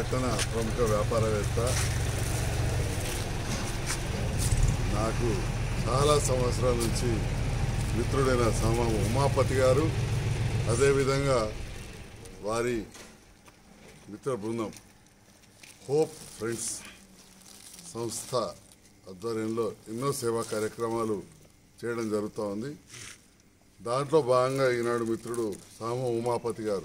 పట్టణ ప్రముఖ వ్యాపారవేత్త నాకు చాలా సంవత్సరాల నుంచి మిత్రుడైన సామ ఉమాపతి గారు అదేవిధంగా వారి మిత్ర బృందం హోప్ ఫ్రెండ్స్ సంస్థ ఆధ్వర్యంలో ఎన్నో సేవా కార్యక్రమాలు చేయడం జరుగుతూ ఉంది దాంట్లో భాగంగా ఈనాడు మిత్రుడు సామ ఉమాపతి గారు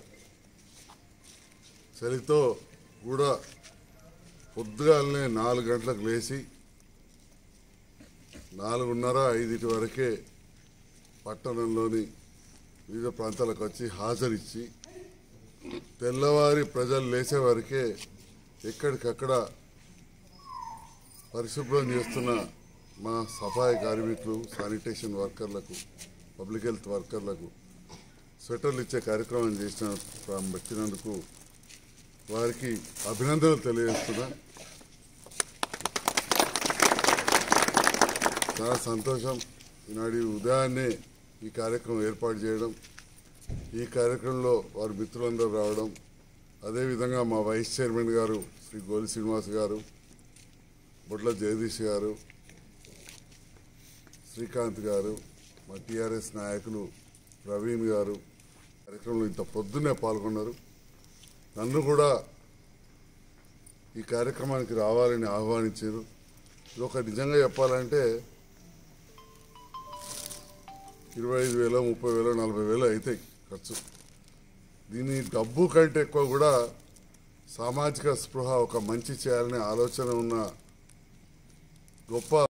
చలితో కూడా పొద్దుగాలనే నాలుగు గంటలకు లేచి నాలుగున్నర ఐదింటి వరకే పట్టణంలోని వివిధ ప్రాంతాలకు వచ్చి హాజరిచ్చి తెల్లవారి ప్రజలు లేచే వరకే ఎక్కడికక్కడ పరిశుభ్రం చేస్తున్న మా సఫాయి కార్మికులు శానిటేషన్ వర్కర్లకు పబ్లిక్ హెల్త్ వర్కర్లకు స్వెటర్లు ఇచ్చే కార్యక్రమం చేసిన పెట్టినందుకు వారికి అభినందనలు తెలియజేస్తున్నా చాలా సంతోషం ఈనాడు ఉదయాన్నే ఈ కార్యక్రమం ఏర్పాటు చేయడం ఈ కార్యక్రమంలో వారి మిత్రులందరూ రావడం అదేవిధంగా మా వైస్ చైర్మన్ గారు శ్రీ గోలి శ్రీనివాస్ గారు బొడ్ల జగదీష్ గారు శ్రీకాంత్ గారు మా టీఆర్ఎస్ నాయకులు ప్రవీణ్ గారు కార్యక్రమంలో ఇంత పొద్దున్నే పాల్గొన్నారు నన్ను కూడా ఈ కార్యక్రమానికి రావాలని ఆహ్వానించారు ఇది ఒక నిజంగా చెప్పాలంటే ఇరవై ఐదు వేలు ముప్పై వేలు నలభై వేలు అవుతాయి ఖర్చు దీని డబ్బు కంటే ఎక్కువ కూడా సామాజిక స్పృహ ఒక మంచి చేయాలనే ఆలోచన ఉన్న గొప్ప